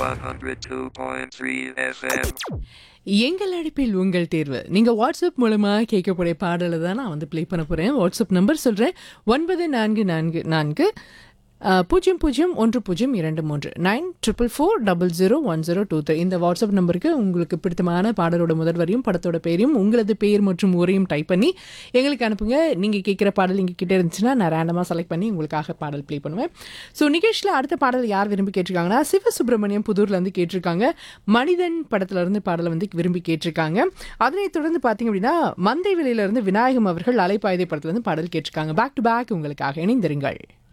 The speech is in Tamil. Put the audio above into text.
102.3 FM. எங்கள் அழைப்பில் உங்கள் தேர்வு நீங்க வாட்ஸ்அப் மூலமா கேட்கக்கூடிய பாடலை தான் நான் வந்து ப்ளே பண்ண போறேன் வாட்ஸ்அப் நம்பர் சொல்றேன் ஒன்பது நான்கு நான்கு நான்கு அஹ், பூஜ்ஜியம் பூஜ்ஜியம் ஒன்று பூஜ்ஜியம் இரண்டு மூன்று nine triple four double zero one zero two three இந்த வாட்ஸ்அப் நம்பருக்கு உங்களுக்கு பிடித்தமான பாடலோட முதல் வரியும் படத்தோட பேரையும் உங்களது பெயர் மற்றும் ஊரையும் டைப் பண்ணி எங்களுக்கு அனுப்புங்க நீங்க கேட்குற பாடல் இங்கே கிட்டே இருந்துச்சுன்னா நான் ரேண்டமாக செலக்ட் பண்ணி உங்களுக்காக பாடல் ப்ளே பண்ணுவேன் ஸோ நிகழ்ச்சியில் அடுத்த பாடல் யார் விரும்பி கேட்டிருக்காங்கன்னா சிவசுப்ரமணியம் புதூர்ல இருந்து கேட்டிருக்காங்க மனிதன் படத்துல இருந்து பாடலை வந்து விரும்பி கேட்டிருக்காங்க அதனைத் தொடர்ந்து பார்த்தீங்க அப்படின்னா மந்தை வெளியில இருந்து விநாயகம் அவர்கள் அலைப்பாய்தை படத்துல இருந்து பாடல் கேட்டிருக்காங்க பேக் டு பேக் உங்களுக்காக இணைந்திருங்கள்